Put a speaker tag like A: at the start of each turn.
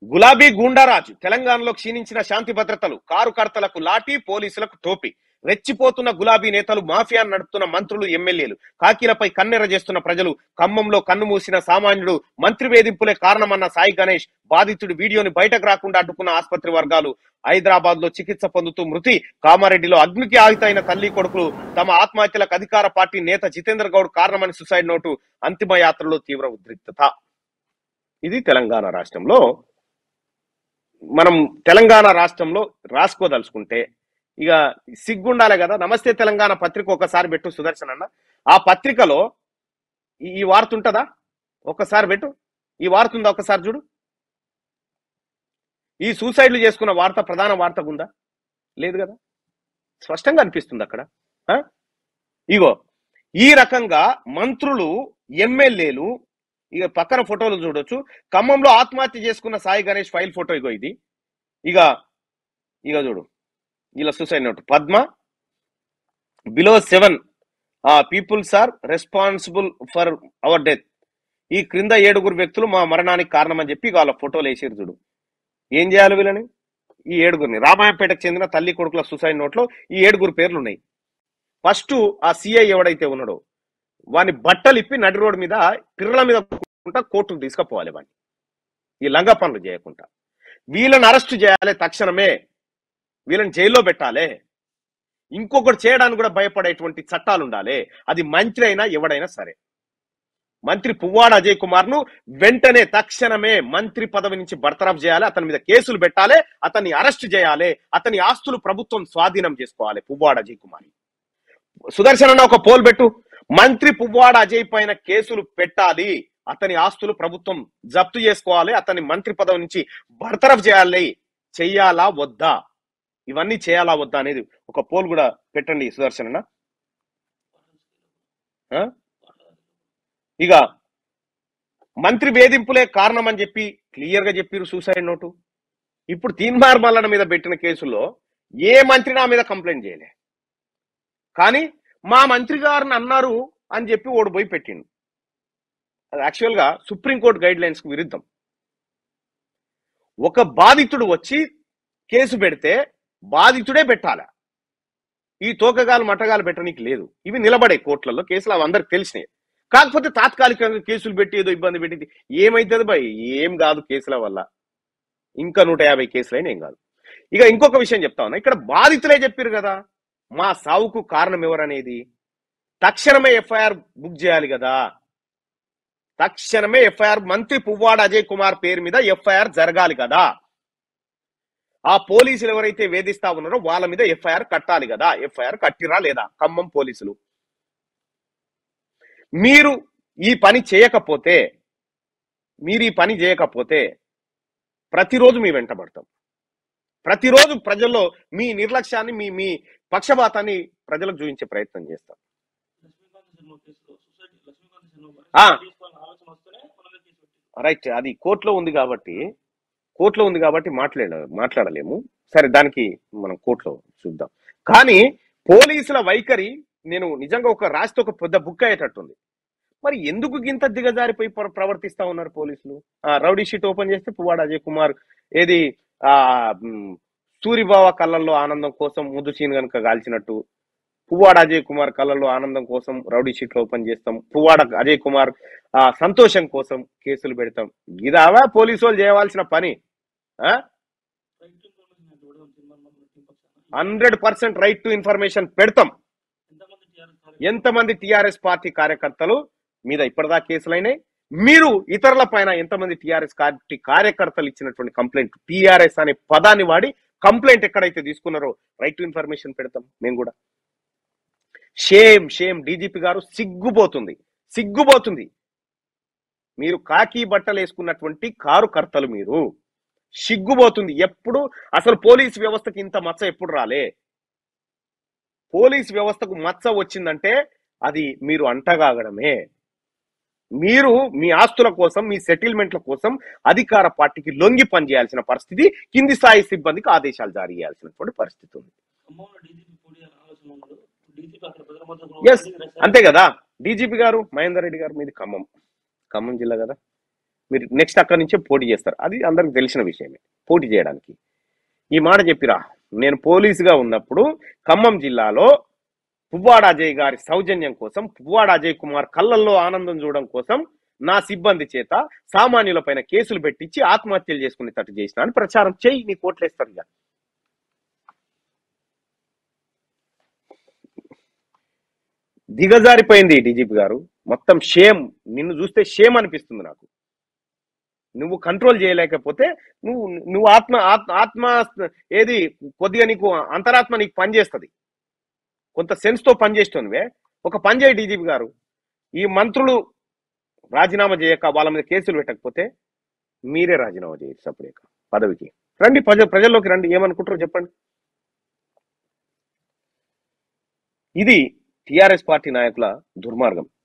A: గులాబీ గూండారాజు తెలంగాణలో క్షీణించిన శాంతి భద్రతలు కారు కర్తలకు లాఠీ పోలీసులకు టోపీ రెచ్చిపోతున్న గులాబీ నేతలు మాఫియా నడుపుతున్న మంత్రులు ఎమ్మెల్యేలు కాకీలపై కన్నెర చేస్తున్న ప్రజలు ఖమ్మంలో కన్ను మూసిన సామాన్యుడు మంత్రి వేధింపులే కారణమన్న సాయి గణేష్ బాధితుడి వీడియోని బయటకు రాకుండా అడ్డుకున్న ఆసుపత్రి వర్గాలు హైదరాబాద్ లో చికిత్స పొందుతూ మృతి కామారెడ్డిలో అగ్నికి ఆయుతైన తల్లి కొడుకులు తమ ఆత్మహత్యలకు అధికార పార్టీ నేత జితేంద్ర గౌడ్ కారణమని సుసైడ్ నోటు అంతిమ యాత్రలో తీవ్ర ఉద్రిక్తత ఇది తెలంగాణ రాష్ట్రంలో మనం తెలంగాణ రాష్ట్రంలో రాసుకోదలుచుకుంటే ఇక సిగ్గుండాలే కదా నమస్తే తెలంగాణ పత్రిక ఒకసారి పెట్టు సుదర్శన్ అన్న ఆ పత్రికలో ఈ- ఈ వార్త ఉంటుందా ఒక్కసారి పెట్టు ఈ వార్త ఉందా ఒకసారి చూడు ఈ సూసైడ్లు చేసుకున్న వార్త ప్రధాన వార్త ఉందా లేదు కదా స్పష్టంగా అనిపిస్తుంది అక్కడ ఆ? ఇగో ఈ రకంగా మంత్రులు ఎమ్మెల్యేలు ఇక పక్కన ఫోటోలు చూడొచ్చు ఖమ్మంలో ఆత్మహత్య చేసుకున్న సాయి గణేష్ ఫైల్ ఫోటో ఇగో ఇది ఇక ఇక చూడు ఇలా suicide note Padma below seven peoples are responsible for our death ఈ క్రింద ఏడుగురు వ్యక్తులు మా మరణానికి కారణం అని చెప్పి ఇక వాళ్ళ ఫోటోలు వేసారు చూడు ఏం చేయాలి వీళ్ళని ఈ ఏడుగురిని రామాయపేటకు చెందిన తల్లి కొడుకుల సూసైడ్ నోట్లో ఈ ఏడుగురు పేర్లు ఉన్నాయి ఫస్ట్ ఆ సిఐ ఎవడైతే ఉన్నాడో వాని బట్టలు ఇప్పి నడి రోడ్డు మీద పిర్రల మీద కొట్టుకుంటా కోర్టుకు తీసుకుపోవాలి వాడిని ఈ లంగ పనులు చేయకుండా వీళ్ళని అరెస్ట్ చేయాలి తక్షణమే వీళ్ళని జైల్లో పెట్టాలి ఇంకొకటి చేయడానికి కూడా భయపడేటువంటి చట్టాలు ఉండాలి అది మంత్రి అయినా ఎవడైనా సరే మంత్రి పువ్వాడ అజయ్ కుమార్ ను వెంటనే తక్షణమే మంత్రి పదవి నుంచి బర్తరఫ్ చేయాలి అతని మీద కేసులు పెట్టాలి అతన్ని అరెస్ట్ చేయాలి అతని ఆస్తులు ప్రభుత్వం స్వాధీనం చేసుకోవాలి పువ్వాడ అజయ్ కుమార్ సుదర్శన్ అన్న ఒక పోల్ పెట్టు మంత్రి పువ్వాడ అజయ్ పైన కేసులు పెట్టాలి అతని ఆస్తులు ప్రభుత్వం జప్తు చేసుకోవాలి అతని మంత్రి పదవి నుంచి బర్తరఫ్ చేయాలి చెయ్యాలా వద్దా ఇవన్నీ చేయాలా వద్దా అనేది ఒక పోల్ కూడా పెట్టండి సుదర్శన్ అన్న ఆ? ఇక మంత్రి వేధింపులే కారణం అని చెప్పి క్లియర్ గా చెప్పారు సూసైడ్ నోటు ఇప్పుడు తీన్మార్ మల్లన మీద పెట్టిన కేసులో ఏ మంత్రి నా మీద కంప్లైంట్ చేయలే కానీ మా మంత్రి గారిని అన్నారు అని చెప్పి ఓడి పోయి పెట్టిండు అది యాక్చువల్ గా సుప్రీంకోర్టు గైడ్ లైన్స్ కు విరుద్ధం ఒక బాధితుడు వచ్చి కేసు పెడితే బాధితుడే పెట్టాలి ఈ తోకగాలు మటగాలు పెట్టడానికి లేదు ఇవి నిలబడే కోర్టులలో కేసులు అవి అందరికి తెలిసినాయి కాకపోతే తాత్కాలికంగా కేసులు పెట్టి ఏదో ఇబ్బంది పెట్టింది ఏమైతుంది భయ్ ఏం కాదు కేసుల వల్ల ఇంకా నూట యాభై కేసులైనా ఏం కాదు ఇక ఇంకొక విషయం చెప్తా ఉన్నా ఇక్కడ బాధితులే చెప్పారు కదా మా సావుకు కారణం ఎవరనేది తక్షణమే ఎఫ్ఐఆర్ బుక్ చేయాలి కదా తక్షణమే ఎఫ్ఐఆర్ మంత్రి పువ్వాడ అజయ్ కుమార్ పేరు మీద ఎఫ్ఐఆర్ జరగాలి కదా ఆ పోలీసులు ఎవరైతే వేధిస్తా ఉన్నారో వాళ్ళ మీద ఎఫ్ఐఆర్ కట్టాలి కదా ఎఫ్ఐఆర్ కట్టిరా లేదా ఖమ్మం పోలీసులు మీరు ఈ పని చేయకపోతే మీరు ఈ పని చేయకపోతే ప్రతిరోజు మీ వెంటబడతాం ప్రతిరోజు ప్రజల్లో మీ నిర్లక్ష్యాన్ని మీ మీ పక్షపాతాన్ని ప్రజలకు చూపించే ప్రయత్నం చేస్తాం
B: లక్ష్మీకాంత్ శర్మ కేసులో సొసైటీ లక్ష్మీకాంత్ శర్మ
A: ఆ.
B: అరెస్ట్ చేసుకోవాలని ఆలోచన వస్తేనే మన మీద కేసు పెట్టారు
A: రైట్ అది కోర్టులో ఉంది కాబట్టి కోర్టులో ఉంది కాబట్టి మాట్లాడ మాట్లాడలేము సరే దానికి మనం కోర్టులో చూద్దాం కానీ పోలీసుల వైఖరి నేను నిజంగా ఒక రాస్తే ఒక పెద్ద బుక్ అయ్యేటట్టుంది మరి ఎందుకు గింత దిగజారిపోయి ప్ర- ప్రవర్తిస్తా ఉన్నారు పోలీసులు ఆ రౌడీ షీట్ ఓపెన్ చేస్తే పువ్వాడ అజయ్ కుమార్ ఏది ఆ మ్, సూరిబావ కళ్ళల్లో ఆనందం కోసం ముద్దు చీన్ గనుక కాల్చినట్టు పువ్వాడ అజయ్ కుమార్ కళ్ళల్లో ఆనందం కోసం రౌడీ షీట్లు ఓపెన్ చేస్తాం పువ్వాడ అజయ్ కుమార్ ఆ సంతోషం కోసం కేసులు పెడతాం ఇదావా పోలీసు వాళ్ళు చేయవలసిన పని
B: రైట్ టు ఇన్ఫర్మేషన్ అంటే కూడా సినిమా టీం పక్షాన
A: hundred percent right to information పెడతాం
B: ఎంతమంది టీఆర్ఎస్
A: ఎంతమంది టిఆర్ఎస్ పార్టీ కార్యకర్తలు మీద ఇప్పటిదా కేసులైనాయి మీరు ఇతరుల పైన ఎంతమంది టిఆర్ఎస్ పార్టీ కార్యకర్తలు ఇచ్చినటువంటి కంప్లైంట్ టిఆర్ఎస్ అనే పదాన్ని వాడి కంప్లైంట్ ఎక్కడైతే తీసుకున్నారో రైట్ టు ఇన్ఫర్మేషన్ పెడతాం మేము కూడా షేమ్ షేమ్ డీజీపీ గారు సిగ్గుపోతుంది సిగ్గుపోతుంది మీరు కాకి బట్టలు వేసుకున్నటువంటి కారు కర్తలు మీరు సిగ్గుపోతుంది ఎప్పుడు అసలు పోలీస్ వ్యవస్థకి ఇంత మచ్చ ఎప్పుడు రాలే పోలీస్ వ్యవస్థకు మచ్చ వచ్చిందంటే అది మీరు అంటగాగడమే మీరు మీ ఆస్తుల కోసం మీ సెటిల్మెంట్ల కోసం అధికార పార్టీకి లొంగి పనిచేయాల్సిన పరిస్థితి కింది స్థాయి సిబ్బందికి ఆదేశాలు జారీ చేయాల్సినటువంటి పరిస్థితి ఉంది
B: ఖమ్మంలో డీజీపీ పోటీ చేయాలని ఆలోచన ఉన్నాడు డీజీపీ అక్కడ ప్రజల మధ్య
A: ఎస్ అంతే కదా డీజీపీ గారు మహేందర్ రెడ్డి గారు మీది ఖమ్మం ఖమ్మం జిల్లా కదా మీరు నెక్స్ట్ అక్కడి నుంచే పోటీ చేస్తారు అది అందరికి తెలిసిన విషయమే పోటీ చేయడానికి ఈ మాట చెప్పిరా నేను పోలీసుగా ఉన్నప్పుడు ఖమ్మం జిల్లాలో పువ్వాడ అజయ్ గారి సౌజన్యం కోసం పువ్వాడ అజయ్ కుమార్ కళ్ళల్లో ఆనందం చూడడం కోసం నా సిబ్బంది చేత సామాన్యుల పైన కేసులు పెట్టించి ఆత్మహత్యలు చేసుకునేటట్టు చేసిన అని ప్రచారం చేయి నీ కోట్లేస్తారు ఇక దిగజారిపోయింది డీజీపీ గారు మొత్తం షేమ్ నిన్ను చూస్తే షేమ్ అనిపిస్తుంది నాకు నువ్వు కంట్రోల్ చేయలేకపోతే నువ్వు నువ్వు ఆత్మ ఆత్మ ఆత్మ ఏది కొద్దిగా నీకు అంతరాత్మ నీకు పనిచేస్తుంది కొంత సెన్స్ తో పనిచేస్తుంది ఒక పని చేయి డీజీపీ గారు ఈ మంత్రులు రాజీనామా చేయక వాళ్ళ మీద కేసులు పెట్టకపోతే మీరే రాజీనామా చేయొచ్చు సపరేక పదవికి రండి ప్రజ ప్రజల్లోకి రండి ఏమనుకుంటారో చెప్పండి ఇది టిఆర్ఎస్ పార్టీ నాయకుల దుర్మార్గం